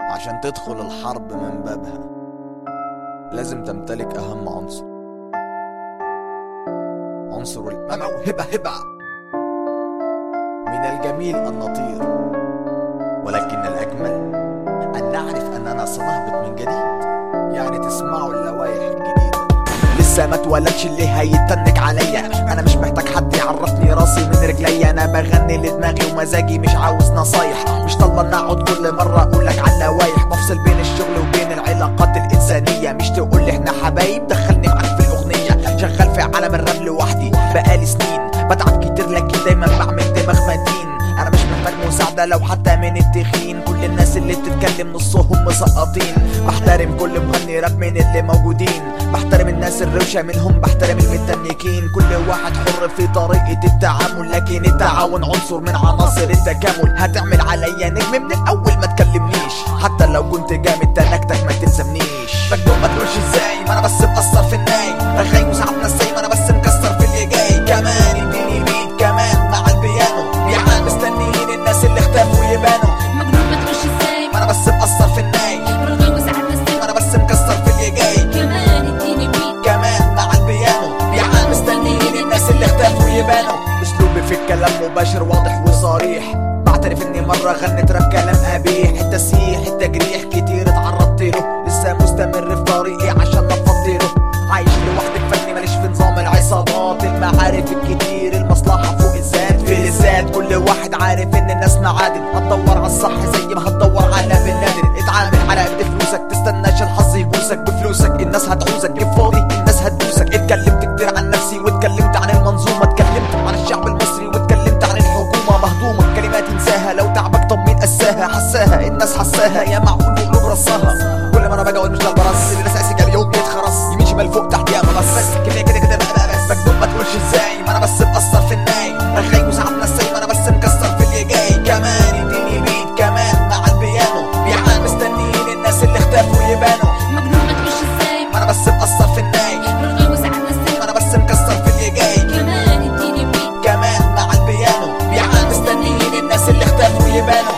عشان تدخل الحرب من بابها لازم تمتلك أهم عنصر عنصر الموهبة هبة من الجميل أن نطير ولكن الأجمل أن نعرف أننا سنهبط من جديد يعني تسمعوا اللوائح الجديدة لسه ما اتولدش اللي هيتنك عليا انا مش محتاج حد يعرفني راسي من رجليا انا بغني لدماغي ومزاجي مش عاوز نصايح مش طالبه ان اقعد كل مره اقولك على اللوايح بفصل بين الشغل وبين العلاقات الانسانيه مش تقول لي احنا حبايب دخلني معاك في الاغنيه شغال في عالم الراب لوحدي بقالي سنين بتعب كتير لكن دايما بعمل دماغ متين انا مش محتاج مساعدة لو حتى من التخين كل الناس اللي بتتكلم نصهم مسقطين بحترم كل مغني راب من اللي موجودين بحترم الناس الروشة منهم بحترم المتنكين كل واحد حر في طريقة التعامل لكن التعاون عنصر من عناصر التكامل هتعمل عليا نجم من الاول ما تكلمنيش حتى لو كنت جامد تنكتك ما تلزمنيش مجنون ما تقولش ازاي ما انا بس مقصر في الناي رغاي وساعات نساي ما انا بس مكسر في اللي جاي كمان اديني بيت كمان مع البيانو بيعان مستنيين الناس اللي اختفوا يبانوا مجنون ما تقولش ازاي ما انا بس مقصر في الناي رغاي وساعات نسيت ما انا بس مكسر في اللي جاي كمان اديني بيت كمان مع البيانو بيعان مستنيين الناس اللي اختفوا يبانوا اسلوبي في الكلام مباشر واضح وصريح بعترف اني مرة غنيت راب كلام قبيح التسييح التجريح كتير اتعرضت له لسه مستمر في طريقي عشان افضله عايش لوحدي في فني ماليش في نظام العصابات المعارف الكتير المصلحة فوق الذات في الذات كل واحد عارف ان الناس معادن هتدور على الصح زي ما هتدور على بن لادن اتعامل على قد فلوسك تستناش الحظ يبوسك بفلوسك الناس هتعوزك جيب فاضي الناس هتدوسك اتكلمت كتير عن نفسي واتكلمت عن المنظومة اتكلمت عن الشعب المصري واتكلمت عن الحكومة مهضومة كلمات انساها لو تعبك طب مين قساها حساها الناس حساها يا معقول بقلوب رصاها كل ما انا باجي اقول مش ده البرص اللي ناس قاسي اليوم بيتخرص يمين شمال فوق تحت يا بس بس كفايه كده كده بقى بقى بس مجنون ما تقولش ازاي ما انا بس مقصر في الناي رغاي وساعات نساي ما انا بس مكسر في اللي جاي كمان اديني بيت كمان مع البيانو بيعان مستنيين الناس اللي اختفوا يبانوا مجنون ما تقولش ازاي ما انا بس مقصر في الناي رغاي وساعات نسيت ما انا بس مكسر في اللي جاي كمان اديني بيت كمان مع البيانو بيعان مستنيين الناس اللي اختفوا يبانوا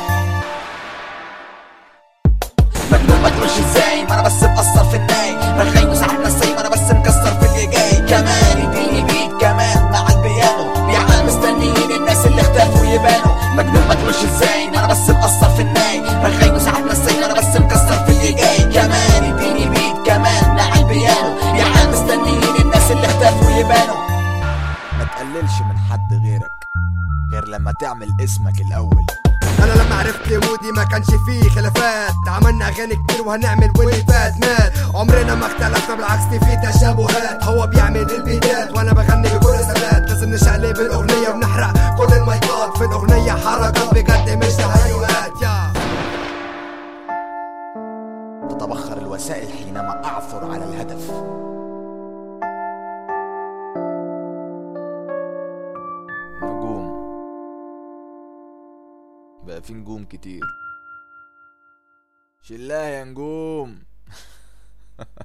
مجنون ما تقولش ازاي ما انا بس مقصر في الناي رغاي وساعات نساي ما انا بس مكسر في اللي جاي كمان اديني بيت كمان مع البيانو بيعان مستنيين الناس اللي اختفوا يبانوا مجنون ما تقولش ازاي ما انا بس مقصر في الناي رغاي وساعات نساي ما انا بس مكسر في اللي جاي كمان اديني بيت كمان مع البيانو بيعان مستنيين الناس اللي اختفوا يبانوا ما تقللش من حد غيرك غير لما تعمل اسمك الاول انا لما عرفت مودي ما كانش فيه خلافات عملنا اغاني كتير وهنعمل واللي فات مات عمرنا ما اختلفنا بالعكس دي في تشابهات هو بيعمل البيتات وانا بغني بكل ثبات لازم نشقلب الاغنيه ونحرق كل المايكات في الاغنيه حركات بجد مش تهيؤات يا تتبخر الوسائل حينما اعثر على الهدف نجوم بقى في نجوم كتير شلها يا نجوم